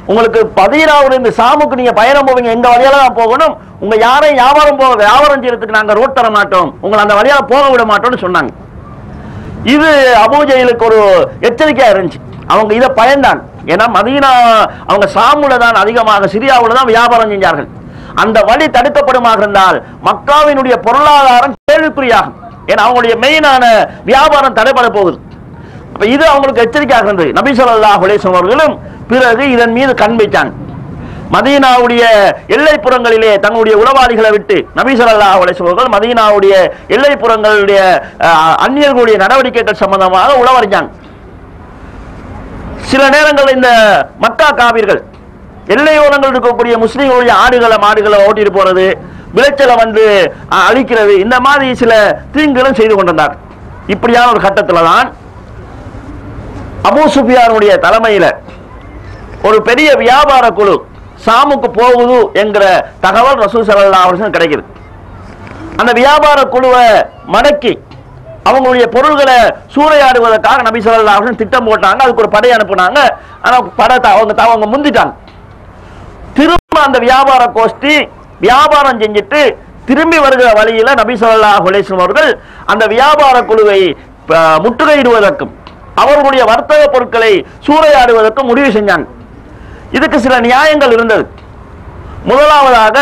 உங்களுக்கு பதினாவது இந்த சாமுக்கு நீங்க பயணம் போவீங்க எங்க வழியால தான் போகணும் உங்க யாரையும் வியாபாரம் போக வியாபாரம் செய்யறதுக்கு நாங்க ரோட் தர மாட்டோம் உங்களை அந்த வழியால போக விட மாட்டோம்னு சொன்னாங்க இது அபூஜெயிலுக்கு ஒரு எச்சரிக்கையா இருந்துச்சு அவங்க இதை பயந்தான் ஏன்னா மதீனா அவங்க சாமுல தான் அதிகமாக சிரியாவுல தான் வியாபாரம் செஞ்சார்கள் அந்த வழி தடுக்கப்படுமாக இருந்தால் மக்காவினுடைய பொருளாதாரம் கேள்விக்குறியாகும் ஏன்னா அவங்களுடைய மெயினான வியாபாரம் தடைபட போகுது அப்ப இது அவங்களுக்கு எச்சரிக்கையாக இருந்தது நபி ஸல்லல்லாஹு அலைஹி வஸல்லம் அவர்களும் பிறகு இதன் மீது கண் வைத்தாங்க மதீனாவுடைய எல்லைப்புறங்களிலே தங்களுடைய உளவாளிகளை விட்டு நபி ஸல்லல்லாஹு அலைஹி வஸல்லம் அவர்கள் மதீனாவுடைய எல்லைப்புறங்களுடைய அஹ், அந்நியர்களுடைய நடவடிக்கைகள் சம்பந்தமாக உளவறிஞ்சாங்க சில நேரங்களில் இந்த மக்கா காவிர்கள் எல்லையோரங்கள் இருக்கக்கூடிய முஸ்லீம்களுடைய ஆடுகளை மாடுகளை ஓட்டிட்டு போறது விளைச்சலை வந்து அஹ், அழிக்கிறது இந்த மாதிரி சில தீங்குகளும் செய்து கொண்டிருந்தார் இப்படியான ஒரு கட்டத்தில் தான் அபூ சுஃபியானுடைய தலைமையில ஒரு பெரிய வியாபார குழு சாமுக்கு போகுது என்கிற தகவல் ரசூல் ஸல்லல்லாஹு அலைஹி வஸல்லம் கிடைக்குது அந்த வியாபார குழுவை மடக்கி அவங்களுடைய பொருள்களை சூறையாடுவதற்காக நபி ஸல்லல்லாஹு அலைஹி வஸல்லம் திட்டம் போட்டாங்க அதுக்கு ஒரு படை அனுப்புனாங்க ஆனா படத்தை அவங்க அவங்க முந்திட்டாங்க திரும்ப அந்த வியாபார கோஷ்டி வியாபாரம் செஞ்சுட்டு திரும்பி வருகிற வழியில நபி ஸல்லல்லாஹு அலைஹி வஸல்லம் அவர்கள் அந்த வியாபார குழுவை அஹ், முற்றுகையிடுவதற்கும் அவர்களுடைய வர்த்தக பொருட்களை சூறையாடுவதற்கும் முடிவு செஞ்சாங்க இதுக்கு சில நியாயங்கள் இருந்தது முதலாவதாக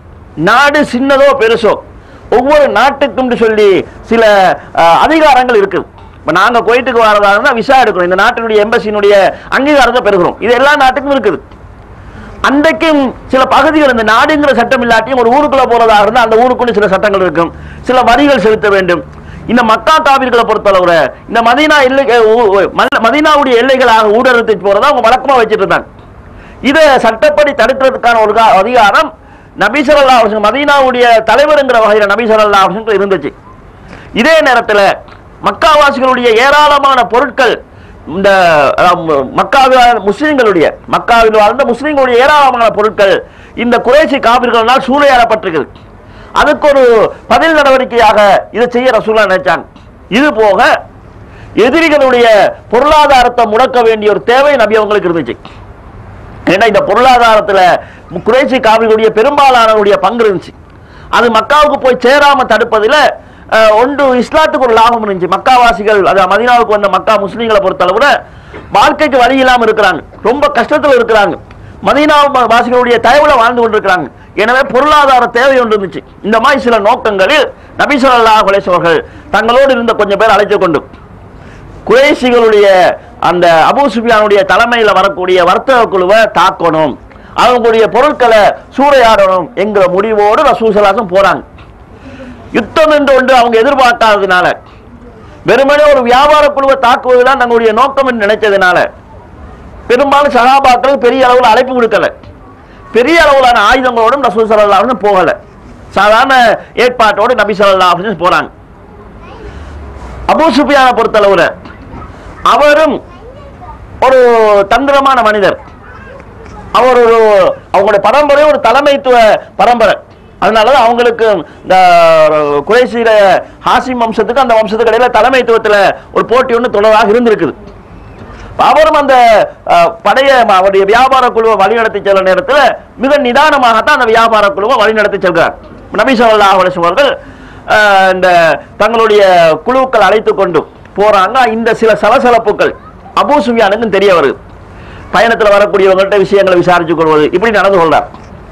நாடு சின்னதோ பெருசோ ஒவ்வொரு நாட்டுக்கும் சொல்லி சில அஹ், அதிகாரங்கள் இருக்குது இப்போ நாங்கள் குவைட்டுக்கு வரதா இருந்தால் விசா எடுக்கணும் இந்த நாட்டினுடைய எம்பசியினுடைய அங்கீகாரத்தை பெறுகிறோம் இது எல்லா நாட்டுக்கும் இருக்குது அன்றைக்கும் சில பகுதிகள் இந்த நாடுங்கிற சட்டம் இல்லாட்டியும் ஒரு ஊருக்குள்ள போறதாக இருந்தால் அந்த ஊருக்குள்ள சில சட்டங்கள் இருக்கும் சில வரிகள் செலுத்த வேண்டும் இந்த மக்கா காவிர்களை பொறுத்தளவுல இந்த மதீனா எல்லை அஹ், ஊ- ஊ- மல்ல- மதீனாவுடைய எல்லைகளாக ஊடறுத்து போறதா அவங்க வழக்கமா வச்சிட்டு இருந்தாங்க இதை சட்டப்படி தடுக்கிறதுக்கான ஒரு கா- அதிகாரம் நபி ஸல்லல்லாஹு அலைஹி வஸல்லம் மதீனாவுடைய தலைவருங்கிற வகையில் நபி ஸல்லல்லாஹு அலைஹி வஸல்லம் இருந்துச்சு இதே நேரத்தில் மக்காவாசிகளுடைய ஏராளமான பொருட்கள் இந்த அஹ், ம- மக்காவில் முஸ்லிம்களுடைய மக்காவில் வாழ்ந்த முஸ்லிம்களுடைய ஏராளமான பொருட்கள் இந்த குறைசி காவிர்களால் சூறையாடப்பட்டிருக்குது அதுக்கு ஒரு பதில் நடவடிக்கையாக இதை செய்ய ரசூலா நினைச்சாங்க இது போக எதிரிகளுடைய பொருளாதாரத்தை முடக்க வேண்டிய ஒரு தேவை நபி அவங்களுக்கு இருந்துச்சு ஏன்னா இந்த பொருளாதாரத்துல குறைசி காவிரிகளுடைய பெரும்பாலானவருடைய பங்கு இருந்துச்சு அது மக்காவுக்கு போய் சேராம தடுப்பதில் அஹ், ஒன்று இஸ்லாத்துக்கு ஒரு லாபம் இருந்துச்சு மக்காவாசிகள் அது மதீனாவுக்கு வந்த மக்கா முஸ்லீம்களை பொறுத்தளவுல வாழ்க்கைக்கு வழி இல்லாம இருக்கிறாங்க ரொம்ப கஷ்டத்துல இருக்கிறாங்க மதீனா வாசிகளுடைய தயவுல வாழ்ந்து கொண்டிருக்கிறாங்க எனவே பொருளாதார தேவை ஒன்று இருந்துச்சு இந்த மாதிரி சில நோக்கங்களில் நபி ஸல்லல்லாஹு அலைஹி வஸல்லம் அவர்கள் தங்களோடு இருந்த கொஞ்சம் பேர் அழைத்து கொண்டு குறைசிகளுடைய அந்த அபூ சுஃபியானுடைய தலைமையில வரக்கூடிய வர்த்தக குழுவை தாக்கணும் அவங்களுடைய பொருட்களை சூறையாடணும் என்கிற முடிவோடு ரசூசலாசம் போறாங்க யுத்தம் என்று ஒன்று அவங்க எதிர்பார்க்காததுனால வெறுமனே ஒரு வியாபார குழுவை தாக்குவதுதான் தங்களுடைய நோக்கம் என்று நினைச்சதுனால பெரும்பாலும் சகாபாக்கள் பெரிய அளவில் அழைப்பு கொடுக்கல பெரிய அளவிலான ஆயுதங்களோடும் ரசூல் ஸல்லல்லாஹு அலைஹி வஸல்லம் போகல சாதாரண ஏற்பாட்டோடு நபி ஸல்லல்லாஹு அலைஹி வஸல்லம் போறாங்க அபூ சுஃபியானை பொறுத்தளவுல அவரும் ஒரு தந்திரமான மனிதர் அவர் ஒரு அவங்களுடைய பரம்பரை ஒரு தலைமைத்துவ பரம்பரை அதனாலதான் அவங்களுக்கு இந்த குறைசீர ஹாசிம் வம்சத்துக்கு அந்த வம்சத்துக்கு இடையில தலைமைத்துவத்துல ஒரு போட்டி ஒன்று தொடராக இருந்திருக்குது அவரும் அந்த அஹ், படைய அவருடைய வியாபார குழுவை வழிநடத்தி செல்ற நேரத்தில் மிக நிதானமாகத்தான் அந்த வியாபார குழுவை வழிநடத்தி செல்கிறார் நபி ஸல்லல்லாஹு அலைஹி வஸல்லம் அவர்கள் அஹ், இந்த தங்களுடைய குழுக்கள் அழைத்து கொண்டு போறாங்க இந்த சில சலசலப்புகள் அபூ சுஃபியானுக்கும் தெரிய வருது பயணத்தில் வரக்கூடியவங்கள்ட்ட விஷயங்களை விசாரிச்சு கொள்வது இப்படி நடந்து கொள்றார்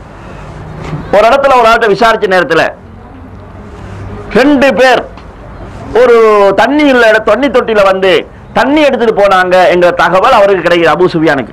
ஒரு இடத்துல ஒரு ஆள்கிட்ட விசாரிச்ச நேரத்தில் ரெண்டு பேர் ஒரு தண்ணி உள்ள இட தண்ணி தொட்டியில வந்து தண்ணி எடுத்துட்டு போனாங்க என்கிற தகவல் அவருக்கு கிடைக்குது அபூ சுஃபியானுக்கு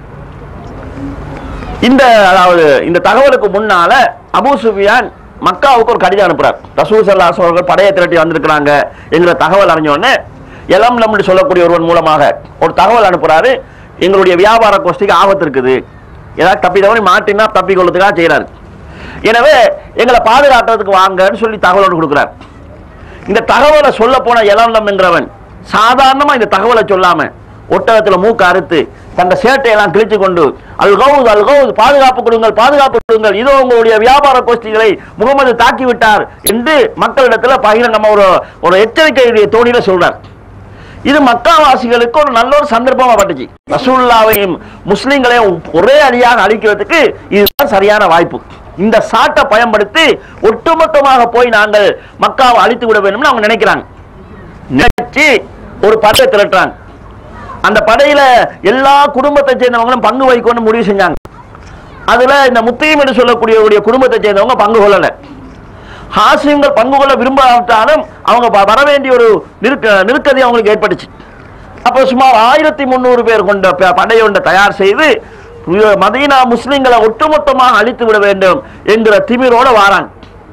இந்த அதாவது இந்த தகவலுக்கு முன்னால அபூ சுஃபியான் மக்காவுக்கு ஒரு கடிதம் அனுப்புறார் ரசூல் ஸல்லல்லாஹு அலைஹி அவர்கள் படையை திரட்டி வந்திருக்கிறாங்க என்கிற தகவல் அறிஞ்ச உடனே எலம் லம்னு சொல்லக்கூடிய ஒருவன் மூலமாக ஒரு தகவல் அனுப்புறாரு எங்களுடைய வியாபார கோஷ்டிக்கு ஆபத்து இருக்குது ஏதாவது தப்பி தவறி மாட்டினா தப்பி கொள்றதுக்காக செய்யறாரு எனவே எங்களை பாதுகாக்கிறதுக்கு வாங்கன்னு சொல்லி தகவல் கொடுக்குறார் இந்த தகவலை சொல்ல போன எலம்லம் என்கிறவன் சாதாரணமா இந்த தகவலை சொல்லாம ஒட்டகத்துல மூக்க அறுத்து தந்த சேட்டையெல்லாம் கிழிச்சு கொண்டு அல்கவுத் அல்கவுத் பாதுகாப்பு கொடுங்கள் பாதுகாப்பு கொடுங்கள் இதோ உங்களுடைய வியாபார கோஷ்டிகளை முகமது தாக்கி விட்டார் என்று மக்களிடத்துல பகிரங்கமா ஒரு ஒரு எச்சரிக்கையுடைய தோணியில சொல்றார் இது மக்காவாசிகளுக்கு ஒரு நல்ல ஒரு சந்தர்ப்பமா பட்டுச்சு ரசூல்லாவையும் முஸ்லிம்களையும் ஒரே அடியாக அழிக்கிறதுக்கு இதுதான் சரியான வாய்ப்பு இந்த சாட்டை பயன்படுத்தி ஒட்டுமொத்தமாக போய் நாங்கள் மக்காவை அழித்து விட வேண்டும்னு அவங்க நினைக்கிறாங்க நினைச்சு ஒரு படையை திரட்டுறாங்க அந்த படையில எல்லா குடும்பத்தை சேர்ந்தவங்களும் பங்கு வைக்கணும்னு முடிவு செஞ்சாங்க அதுல இந்த முத்தையும் என்று சொல்லக்கூடிய குடும்பத்தை சேர்ந்தவங்க பங்கு கொள்ளல ஹாசியங்கள் பங்கு கொள்ள விரும்பாவிட்டாலும் அவங்க வ- வர வேண்டிய ஒரு நிறுக்க நெருக்கடி அவங்களுக்கு ஏற்பட்டுச்சு அப்போ சுமார் ஆயிரத்தி முந்நூறு பேர் கொண்ட ப- படையை ஒன்றை தயார் செய்து உ- மதீனா முஸ்லிம்களை ஒட்டுமொத்தமாக அழித்து விட வேண்டும் என்கிற திமிரோட வாராங்க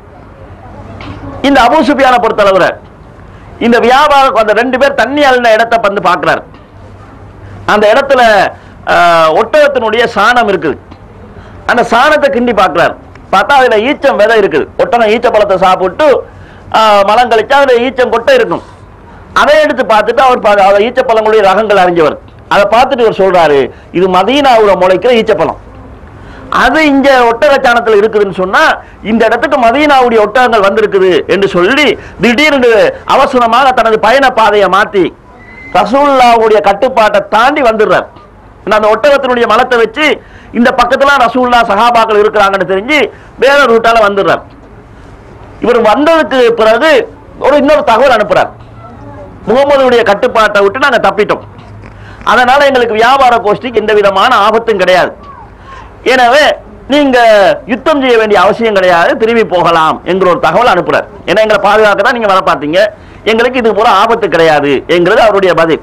இந்த அபூ சுஃபியானை பொறுத்தளவுல இந்த வியாபாரம் அந்த ரெண்டு பேர் தண்ணி அள்ளின இடத்தை வந்து பார்க்கிறார் அந்த இடத்துல ஆஹ், ஒட்டகத்தினுடைய சாணம் இருக்குது அந்த சாணத்தை கிண்டி பார்க்கிறார் பார்த்தா அதுல ஈச்சம் விதை இருக்குது ஒட்டகம் ஈச்ச பழத்தை சாப்பிட்டு ஆஹ், மலம் கழிச்சா அதுல ஈச்சம் கொட்டை இருக்கும் அதை எடுத்து பார்த்துட்டு அவர் பா- அவர் ஈச்சப்பழங்களுடைய ரகங்கள் அறிஞ்சவர் அதை பார்த்துட்டு இவர் சொல்றாரு இது மதீனாவுல முளைக்கிற ஈச்சப்பழம் அது இங்க ஒட்டகச்சாணத்தில் இருக்குதுன்னு சொன்னா இந்த இடத்துக்கு மதீனாவுடைய ஒட்டகங்கள் வந்திருக்குது என்று சொல்லி திடீர்னு அவசரமாக தனது பயண பாதையை மாத்தி ரசூல்லாவுடைய கட்டுப்பாட்டை தாண்டி வந்துடுறார் ஏன்னா அந்த ஒட்டகத்தினுடைய மலத்தை வச்சு இந்த பக்கத்துல ரசூல்லா சஹாபாக்கள் இருக்கிறாங்கன்னு தெரிஞ்சு வேற ரூட்டால வந்துடுறார் இவர் வந்ததுக்கு பிறகு ஒரு இன்னொரு தகவல் அனுப்புறார் முகமதுடைய கட்டுப்பாட்டை விட்டு நாங்க தப்பிட்டோம் அதனால எங்களுக்கு வியாபார கோஷ்டிக்கு எந்த விதமான ஆபத்தும் கிடையாது எனவே நீங்க யுத்தம் செய்ய வேண்டிய அவசியம் கிடையாது திரும்பி போகலாம் என்கிற ஒரு தகவல் அனுப்புறார் ஏன்னா எங்களை பாதுகாக்க தான் நீங்க வர பார்த்தீங்க எங்களுக்கு இது போல ஆபத்து கிடையாது என்கிறது அவருடைய பதில்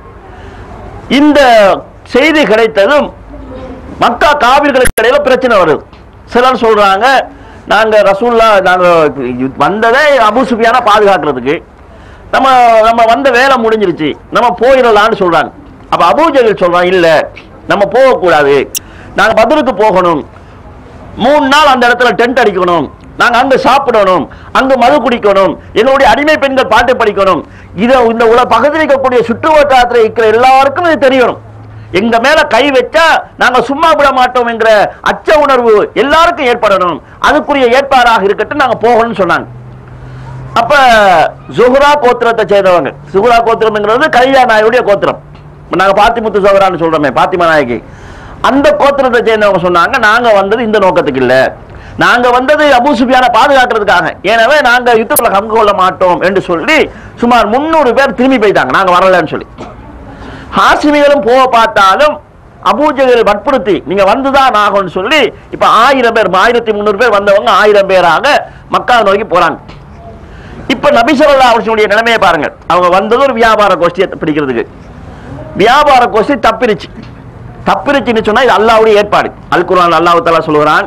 இந்த செய்தி கிடைத்ததும் மக்கா காவிர்களுக்கு இடையில பிரச்சனை வருது சிலர் சொல்றாங்க நாங்க ரசூல்லா நாங்க வந்ததே அபு சுஃபியானை பாதுகாக்கிறதுக்கு நம்ம நம்ம வந்த வேலை முடிஞ்சிருச்சு நம்ம போயிடலாம்னு சொல்றாங்க அப்ப அபூ ஜஹல் சொல்றான் இல்ல நம்ம போகக்கூடாது நாங்க பத்ருக்கு போகணும் மூணு நாள் அந்த இடத்துல டென்ட் அடிக்கணும் நாங்க அங்க சாப்பிடணும் அங்க மது குடிக்கணும் எங்களுடைய அடிமை பெண்கள் பாட்டு படிக்கணும் இத இந்த உலக பகுதியில் இருக்கக்கூடிய சுற்று வட்டாரத்தில் இருக்கிற எல்லாருக்கும் இது தெரியணும் எங்க மேல கை வச்சா நாங்க சும்மா விட மாட்டோம் என்கிற அச்ச உணர்வு எல்லாருக்கும் ஏற்படணும் அதுக்குரிய ஏற்பாடாக இருக்கட்டும் நாங்க போகணும்னு சொன்னாங்க அப்ப சுகுரா கோத்திரத்தை சேர்ந்தவங்க சுகுரா கோத்திரம்ங்கிறது கல்யா நாயுடைய கோத்திரம் இப்ப நாங்க பாத்திமுத்து சோகரான்னு சொல்றோமே பாத்திமா நாயகி அந்த கோத்திரத்தை சேர்ந்தவங்க சொன்னாங்க நாங்க வந்தது இந்த நோக்கத்துக்கு இல்ல நாங்க வந்தது அபூ சுஃபியானை பாதுகாக்கிறதுக்காக எனவே நாங்க யுத்தத்துல கங்கு கொள்ள மாட்டோம் என்று சொல்லி சுமார் முன்னூறு பேர் திரும்பி போயிட்டாங்க நாங்க வரலன்னு சொல்லி ஹாசிமிகளும் போக பார்த்தாலும் அபூஜகல் வற்புறுத்தி நீங்க வந்துதான் ஆகும்னு சொல்லி இப்ப ஆயிரம் பேர் ஆயிரத்தி முந்நூறு பேர் வந்தவங்க ஆயிரம் பேராக மக்கா நோக்கி போறாங்க இப்ப நபிசல்லா அவர்களுடைய நிலைமையை பாருங்க அவங்க வந்தது ஒரு வியாபார கோஷ்டியை பிடிக்கிறதுக்கு வியாபார கோஷ்டி தப்பிருச்சு தப்பிருச்சுன்னு சொன்னா இது அல்லாவுடைய ஏற்பாடு அல் குர்ஆன் அல்லாஹ் தஆலா சொல்கிறான்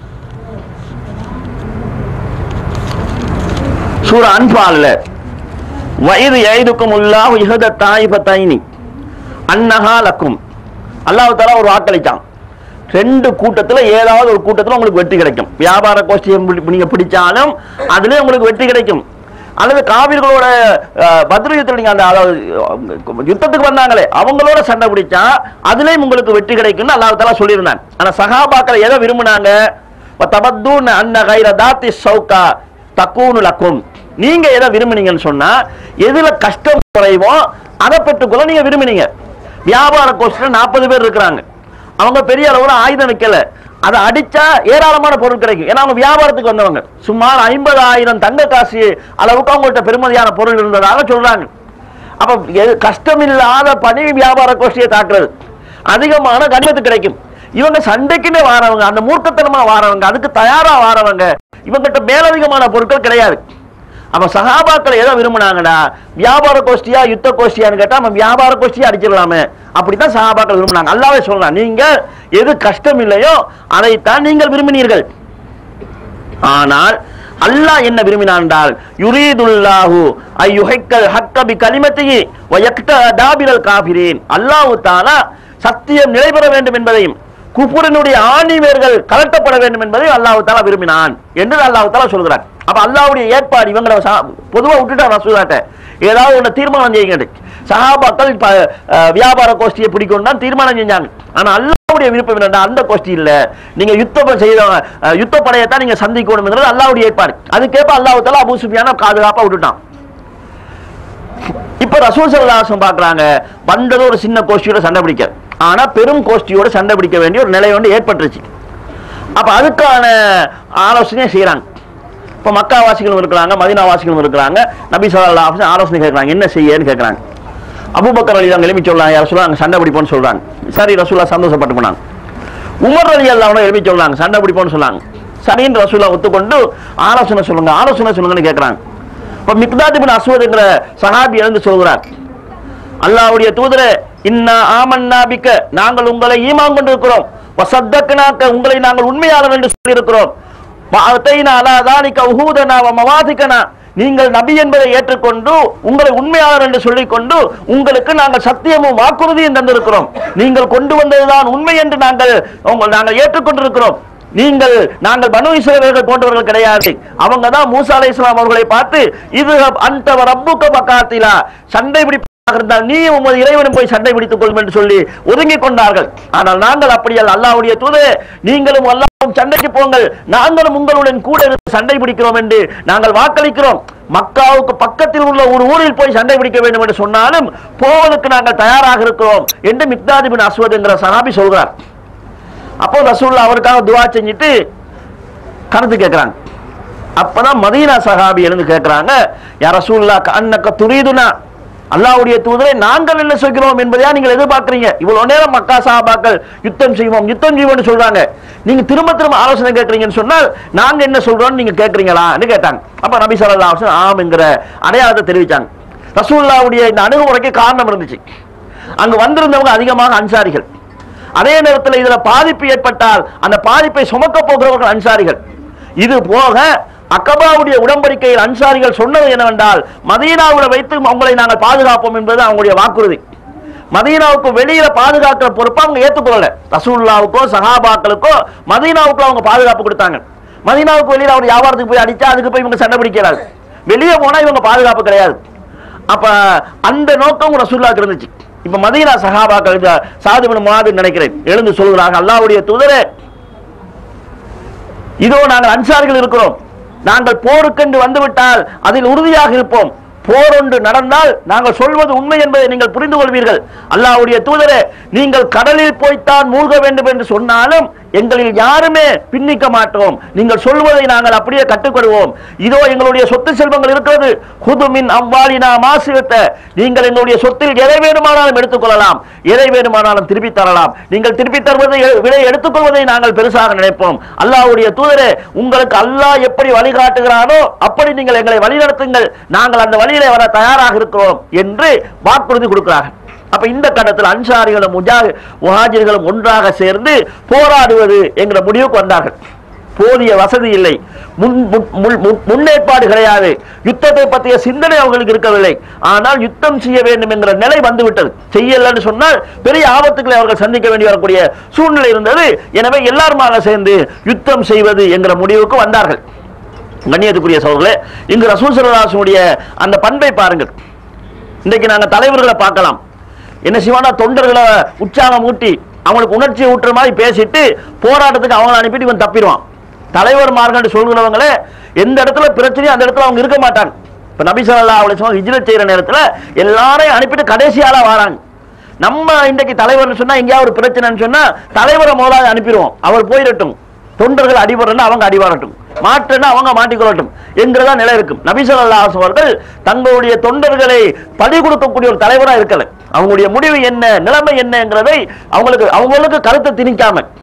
சூரா அன்பால்ல வயது எய்துக்கும் உல்லாஹ் இஹத தாயிபத்தைனி அன்னஹா லக்கும் அல்லாஹ் தஆலா ஒரு வாக்களிச்சான் ரெண்டு கூட்டத்துல ஏதாவது ஒரு கூட்டத்துல உங்களுக்கு வெற்றி கிடைக்கும் வியாபார கோஷ்டியை பிடி- நீங்க பிடிச்சாலும் அதுலயே உங்களுக்கு வெற்றி கிடைக்கும் அல்லது காவிர்களோட அஹ், பத்ரு யுத்தத்தில் நீங்க அந்த அதாவது, அஹ், யுத்தத்துக்கு வந்தாங்களே அவங்களோட சண்டை பிடிச்சா அதுலயும் உங்களுக்கு வெற்றி கிடைக்கும்னு அல்லாஹ் தஆலா சொல்லியிருந்தாங்க ஆனா சஹாபாக்கள் எதை விரும்பினாங்க தபத்தூன் அன்ன கைர தாத்தி சௌகா தக்கூனு லக்கும் நீங்க எதை விரும்புனீங்கன்னு சொன்னா எதுல கஷ்டம் குறைவோ அதை பெற்றுக்கொள்ள நீங்க விரும்பினீங்க வியாபார கோஷ்டில் நாற்பது பேர் இருக்கிறாங்க அவங்க பெரிய அளவுல ஆயுதம் வைக்கல அதை அடிச்சா ஏராளமான பொருள் கிடைக்கும் ஏன்னா அவங்க வியாபாரத்துக்கு வந்தவங்க சுமார் ஐம்பதாயிரம் தங்க காசு அளவுக்கு அவங்கள்ட்ட பெருமதியான பொருள் இருந்ததாக சொல்றாங்க அப்ப எது- கஷ்டமில்லாத பணி வியாபார கோஷ்டியை தாக்குறது அதிகமான கனிமத்து கிடைக்கும் இவங்க சண்டைக்குன்னே வாரவங்க அந்த மூர்க்கத்தனமா வாரவங்க அதுக்கு தயாரா வாரவங்க இவங்கிட்ட மேலதிகமான பொருட்கள் கிடையாது அப்ப சகாபாக்கள் எதை விரும்புனாங்கடா வியாபார கோஷ்டியா யுத்த கோஷ்டியான்னு கேட்டா நம்ம வியாபார கோஷ்டியா அடிச்சிடலாமே அப்படித்தான் சகாபாக்கள் விரும்புனாங்க அல்லாவே சொல்லலாம் நீங்க எது கஷ்டம் இல்லையோ அதைத்தான் நீங்கள் விரும்பினீர்கள் ஆனால் அல்லாஹ் என்ன விரும்பினான் என்றால் யுரீதுல்லாஹு ஐயுஹைக்கல் ஹக்க பி கலிமத்திஹி வ யக்த தாபிரல் காபிரீன் அல்லாஹ் தஆலா சத்தியம் நிலைபெற வேண்டும் என்பதையும் குஃபுரினுடைய ஆணிவேர்கள் கலட்டப்பட வேண்டும் என்பதையும் அல்லாஹ் தஆலா விரும்பினான் என்று அல்லாஹ் தஆலா சொல்கிறார் அப்ப அல்லாஹ்வுடைய ஏற்பாடு இவங்களை சா- பொதுவா விட்டுட்டா ரசூலாட்ட ஏதாவது ஒன்று தீர்மானம் செய்யுங்க சஹாபாக்கள் இப்ப, அஹ், வியாபார கோஷ்டியை பிடிக்கணும் தான் தீர்மானம் செஞ்சாங்க ஆனா அல்லாஹ்வுடைய விருப்பம் என்னன்னா அந்த கோஷ்டி இல்ல நீங்க யுத்தம் செய்த அஹ், யுத்த படையத்தான் நீங்க சந்திக்கணும்ங்கிறது அல்லாஹ்வுடைய ஏற்பாடு அதுக்கேற்ப அல்லாஹ் தஆலா அபூ சுஃபியான பாதுகாப்பா விட்டுட்டான் இப்ப ரசூல் சல்லாசம் பாக்குறாங்க வந்தது ஒரு சின்ன கோஷ்டியோட சண்டை பிடிக்க ஆனா பெரும் கோஷ்டியோட சண்டை பிடிக்க வேண்டிய ஒரு நிலை வந்து ஏற்பட்டுருச்சு அப்ப அதுக்கான ஆலோசனையை செய்யறாங்க இப்ப மக்கா வாசிகளும் இருக்கிறாங்க மதினா வாசிகளும் இருக்கிறாங்க நபி சொல்லா ஆலோசனை கேட்கறாங்க என்ன செய்யன்னு கேட்கறாங்க அபூபக்கர் அலி தான் எழுப்பி சொல்றாங்க யார் சொல்றாங்க சண்டை பிடிப்போம்னு சொல்றாங்க சரி ரசூல்லா சந்தோஷப்பட்டு போனாங்க உமர் அலி அல்லாஹ் எழுப்பி சொல்றாங்க சண்டை பிடிப்போம்னு சொன்னாங்க சரின்னு ரசூல்லா ஒத்துக்கொண்டு ஆலோசனை சொல்லுங்க ஆலோசனை சொல்லுங்கன்னு கேட்கறாங்க இப்ப மிக்தாத் பின் அஸ்வதுங்கிற சஹாபி எழுந்து சொல்கிறார் அல்லாஹ்வுடைய தூதரே இன்னா ஆமன்னா பிக்க நாங்கள் உங்களை ஈமான் கொண்டிருக்கிறோம் வசத்தக்கனாக்க உங்களை நாங்கள் உண்மையாளர் என்று சொல்லியிருக்கிறோம் வஅத்தைனா அலா தாலிக உஹூதனா வ மவாதிகனா நீங்கள் நபி என்பதை ஏற்றுக்கொண்டு உங்களை உண்மையாளர் என்று சொல்லிக்கொண்டு உங்களுக்கு நாங்கள் சத்தியமும் வாக்குறுதியும் தந்திருக்கிறோம் நீங்கள் கொண்டு வந்ததுதான் உண்மை என்று நாங்கள் உங்கள் நாங்கள் ஏற்றுக்கொண்டிருக்கிறோம் நீங்கள் நாங்கள் பனு இஸ்ரவேலர்கள் போன்றவர்கள் கிடையாது அவங்க தான் மூசா அலை இஸ்லாம் அவர்களை பார்த்து இது அந்த ரப்புக்க பக்காத்திலா சண்டை பிடிப்பாக இருந்தால் நீ உமது இறைவனும் போய் சண்டை பிடித்துக் கொள்ளும் என்று சொல்லி ஒதுங்கிக் கொண்டார்கள் ஆனால் நாங்கள் அப்படி அல்ல அல்லாஹ்வுடைய தூதே நீங்களும் அல்லாஹ்வும் சண்டைக்கு போங்கள் நாங்களும் உங்களுடன் கூட இருந்து சண்டை பிடிக்கிறோம் என்று நாங்கள் வாக்களிக்கிறோம் மக்காவுக்கு பக்கத்தில் உள்ள ஒரு ஊரில் போய் சண்டை பிடிக்க வேண்டும் என்று சொன்னாலும் போவதற்கு நாங்கள் தயாராக இருக்கிறோம் என்று மிக்தாதி பின் அஸ்வத் என்கிற சஹாபி சொல்கிறார் அப்போ ரசூல்லா அவருக்காக துவா செஞ்சுட்டு கருத்து கேட்கிறாங்க அப்பதான் மதீனா சஹாபி எழுந்து கேட்கிறாங்க யா ரசூல்லா அன்னக்க துரீதுனா அல்லாஹ்வுடைய தூதரை நாங்கள் என்ன சொல்கிறோம் என்பதையா நீங்கள் எதிர்பார்க்கறீங்க இவ்வளவு நேரம் மக்கா சஹாபாக்கள் யுத்தம் செய்வோம் யுத்தம் செய்வோம்னு சொல்றாங்க நீங்க திரும்ப திரும்ப ஆலோசனை கேட்கறீங்கன்னு சொன்னால் நாங்க என்ன சொல்றோம்னு நீங்க கேட்கறீங்களான்னு கேட்டாங்க அப்ப நபி ஸல்லல்லாஹு அலைஹி வஸல்லம் ஆம்ங்கிற அடையாளத்தை தெரிவிச்சாங்க ரசூலுல்லாஹ்வுடைய இந்த அணுகுமுறைக்கு காரணம் இருந்துச்சு அங்கு வந்திருந்தவங்க அதிகமாக அன்சாரிகள் அதே நேரத்தில் இதுல பாதிப்பு ஏற்பட்டால் அந்த பாதிப்பை சுமக்க போகிறவர்கள் அன்சாரிகள் இது போக அக்கபாவுடைய உடன்படிக்கையில் அன்சாரிகள் சொன்னது என்னவென்றால் மதீனாவில் வைத்து உங்களை நாங்கள் பாதுகாப்போம் என்பது அவங்களுடைய வாக்குறுதி மதீனாவுக்கு வெளியில பாதுகாக்கிற பொறுப்பை அவங்க ஏத்துக்கொள்ளல ரசூல்லாவுக்கோ சஹாபாக்களுக்கோ மதீனாவுக்கு அவங்க பாதுகாப்பு கொடுத்தாங்க மதீனாவுக்கு வெளியில அவர் வியாபாரத்துக்கு போய் அடிச்சா அதுக்கு போய் இவங்க சண்டை பிடிக்கிறாங்க வெளியே போனா இவங்க பாதுகாப்பு கிடையாது அப்ப அந்த நோக்கம் ரசூல்லாக்கு இருந்துச்சு இப்ப மதீனா சஹாபாக்கள் சாதுபின் மாதிரி நினைக்கிறேன் எழுந்து சொல்கிறாங்க அல்லாஹ்வுடைய தூதரே இதோ நாங்கள் அன்சாரிகள் இருக்கிறோம் நாங்கள் போருக்கென்று வந்துவிட்டால் அதில் உறுதியாக இருப்போம் போர் ஒன்று நடந்தால் நாங்கள் சொல்வது உண்மை என்பதை நீங்கள் புரிந்து கொள்வீர்கள் அல்லாஹ்வுடைய தூதரே நீங்கள் கடலில் போய்த்தான் மூழ்க வேண்டும் என்று சொன்னாலும் எங்களில் யாருமே பின்னிக்க மாட்டோம் நீங்கள் சொல்வதை நாங்கள் அப்படியே கட்டுக்கொள்வோம் இதோ எங்களுடைய சொத்து செல்வங்கள் இருக்கிறது குதுமின் அவ்வாலினா மாசிவத்த நீங்கள் எங்களுடைய சொத்தில் எதை வேணுமானாலும் எடுத்துக்கொள்ளலாம் எதை வேணுமானாலும் திருப்பி தரலாம் நீங்கள் திருப்பி தருவதை விலை எடுத்துக்கொள்வதை நாங்கள் பெருசாக நினைப்போம் அல்லாஹ்வுடைய தூதரே உங்களுக்கு அல்லாஹ் எப்படி வழிகாட்டுகிறானோ அப்படி நீங்கள் எங்களை வழிநடத்துங்கள் நாங்கள் அந்த வழியிலே வர தயாராக இருக்கிறோம் என்று வாக்குறுதி கொடுக்கிறார்கள் அப்ப இந்த கட்டத்தில் அன்சாரிகளும் முஜாஹி முஹாஜிர்களும் ஒன்றாக சேர்ந்து போராடுவது என்கிற முடிவுக்கு வந்தார்கள் போதிய வசதி இல்லை முன் முன்- முன்- முன்- முன்னேற்பாடு கிடையாது யுத்தத்தை பற்றிய சிந்தனை அவங்களுக்கு இருக்கவில்லை ஆனால் யுத்தம் செய்ய வேண்டும் என்கிற நிலை வந்துவிட்டது செய்யலன்னு சொன்னால் பெரிய ஆபத்துக்களை அவர்கள் சந்திக்க வேண்டி வரக்கூடிய சூழ்நிலை இருந்தது எனவே எல்லாருமாக சேர்ந்து யுத்தம் செய்வது என்கிற முடிவுக்கு வந்தார்கள் கண்ணியத்துக்குரிய சோழர்களே இங்கு ரசூல் சல்லாசனுடைய அந்த பண்பை பாருங்கள் இன்றைக்கு நாங்க தலைவர்களை பார்க்கலாம் என்ன செய்வானா தொண்டர்களை உற்சாகம் ஊட்டி அவங்களுக்கு உணர்ச்சியை ஊட்டுற மாதிரி பேசிட்டு போராட்டத்துக்கு அவங்கள அனுப்பிட்டு இவன் தப்பிடுவான் தலைவர்மார்கள் சொல்கிறவங்களே எந்த இடத்துல பிரச்சனையும் அந்த இடத்துல அவங்க இருக்க மாட்டாங்க இப்ப நபி ஸல்லல்லாஹு அலைஹி வஸல்லம் ஹிஜ்ரத் செய்யற நேரத்துல எல்லாரையும் அனுப்பிட்டு கடைசியால வராங்க நம்ம இன்றைக்கு தலைவர்னு சொன்னா எங்கேயாவது ஒரு பிரச்சனைன்னு சொன்னா தலைவரை முதலாவது அனுப்பிடுவோம் அவர் போயிடட்டும் தொண்டர்கள் அடிபடுறா அவங்க அடிபடட்டும் மாற்றுன்னா அவங்க மாட்டிக்கொள்ளட்டும் என்கிறதா நிலை இருக்கும் நபி ஸல்லல்லாஹு அலைஹி அவர்கள் தங்களுடைய தொண்டர்களை பலி கொடுக்கக்கூடிய ஒரு தலைவரா இருக்கல அவங்களுடைய முடிவு என்ன நிலைமை என்னங்கிறதை அவங்களுக்கு அவங்களுக்கு கருத்தை திணிக்காம